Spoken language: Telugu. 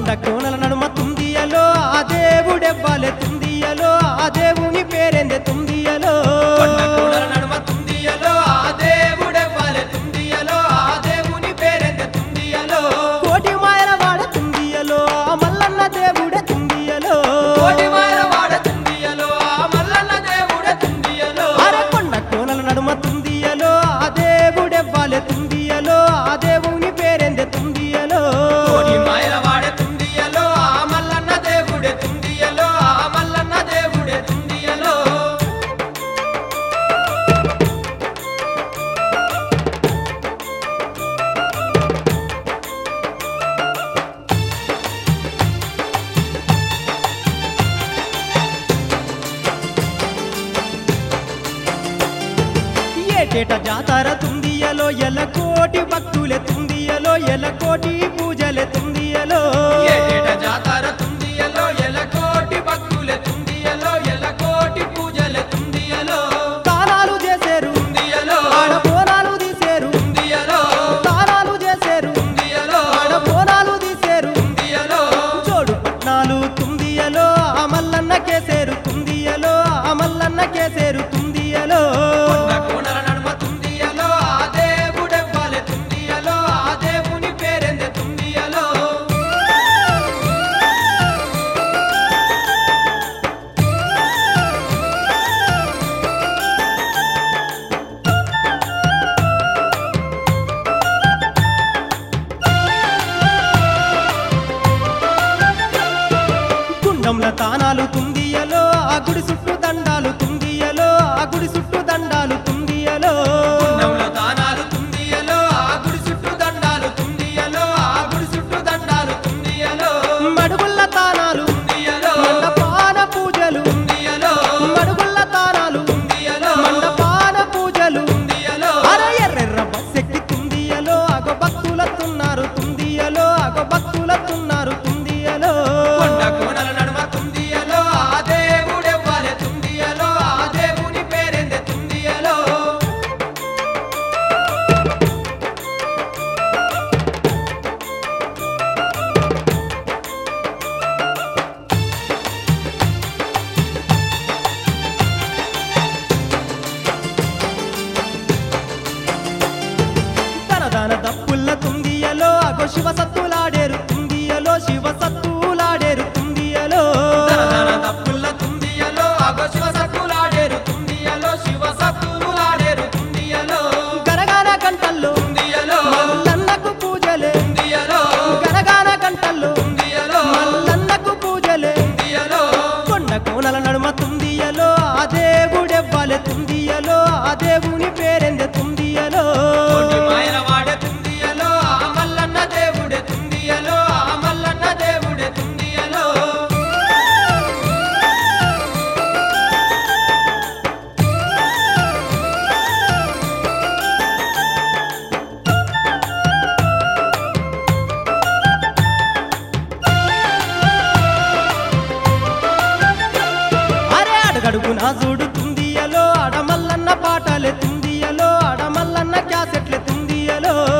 కొండ కోనల నడుమ తుందియలో ఆ దేవుడెవ్వాలే తుందియలో ఆ దేవుని పేరేందే తుందియలో కొండ కోణల నడుమ తుందియలో ఆ దేవుడెవ్వాలే తుందియలో ఆ దేవుని పేరెంత తుందియలో కోటి మాయల వాడ తుందియలో ఆ మల్లన్న దేవుడే తుందియలో కోటి మాయల వాడ తుందియలో ఆ మల్లన్న దేవుడే తుందియలో అరే కొండ కోనల నడుమ తుందియలో ఆ దేవుడెవ్వాలే తుందియలో ఆ దేవుని పేరేందే తుందియలో కోటి మాయల వాడ తుందియలో ఆ మల్లన్న దేవుడే తుందియలో ఆ మల్లన్న దేవుడే తుందియలో ఏటేట జాతర తుందియలో ఎల కోటి భక్తులే తుందియలో ఎల కోటి పూజలే తుందియలో ఏటేట జాతర తుందియలో ఎల కోటి భక్తులే తుందియలో ఎల కోటి పూజలే తుందియలో తానాలు చేసేరు తుందియలో ఆడ బోనాలు తీసేరు తుందియలో తానాలు చేసేరు తుందియలో ఆడ బోనాలు తీసేరు తుందియలో జోడు పట్నాలు తుందియలో ఆ మల్లన్న కేసేరు తుందియలో ఆ మల్లన్న కేసేరు తుందియలో కొండ కోణల నడుమ తుందియలో ఆ దేవుడెవ్వాలే తుందియలో ఆ దేవుని పేరెందే తుందియలో గుండంల తానాలు తుందియలో ఆ గుడి చుట్టూ దండాలు తుందియలో ఆ గుడి చుట్టూ దండాలు తుందియలో గుండంలో దానాలు తుందియలో ఆ గుడి చుట్టూ దండాలు తుందియలో ఆ గుడి చుట్టూ దండాలు తుందియలో మడుగుల్ల తానాలు తుందియలో మండపాన పూజలు తుందియలో మడుగుల్ల తానాలు తుందియలో మండపాన పూజలు తుందియలో అర ఎర్రెర్ర బస్సెక్కి తుందియలో అగో భక్తులతున్నారు తుందియలో అగో భక్తులతున్నారు తుందియలో కొండ కోణల నడుమ తుందియలో ఆ దేవుడెవ్వాలే తుందియలో ఆ దేవుని పేరెందే తుందియలో తనదాన దప్పుల్ల తుందియలో అగో శివ సత్తులాడేరు తుందియలో శివ సత్తులాడేరు తుందియలో తనదన తప్పుల్ల తుందియలో అగో శివ సత్తులాడేరు తుందియలో శివ సత్తులాడేరు తుందియలో గరగాన గంటల్లో తుందియలో మల్లన్నకు పూజలే తుందియలో గరగాన గంటల్లో తుందియలో మల్లన్నకు పూజలే తుందియలో కొండ కోనల నడుమ తుందియలో ఆ దేవుడెవ్వాలే తుందియలో ఆ దేవుని పేరెందే తుందియలో కోటి మాయల వాడే తుందియలో ఆ మల్లన్న దేవుడే తుందియలో ఆ మల్లన్న దేవుడే తుందియలో అరే అడుగడుగు నా చూడు తుందియలో అడమల్లన్న పాటలే తుందియలో అడమల్లన్న క్యాసెట్లే తుందియలో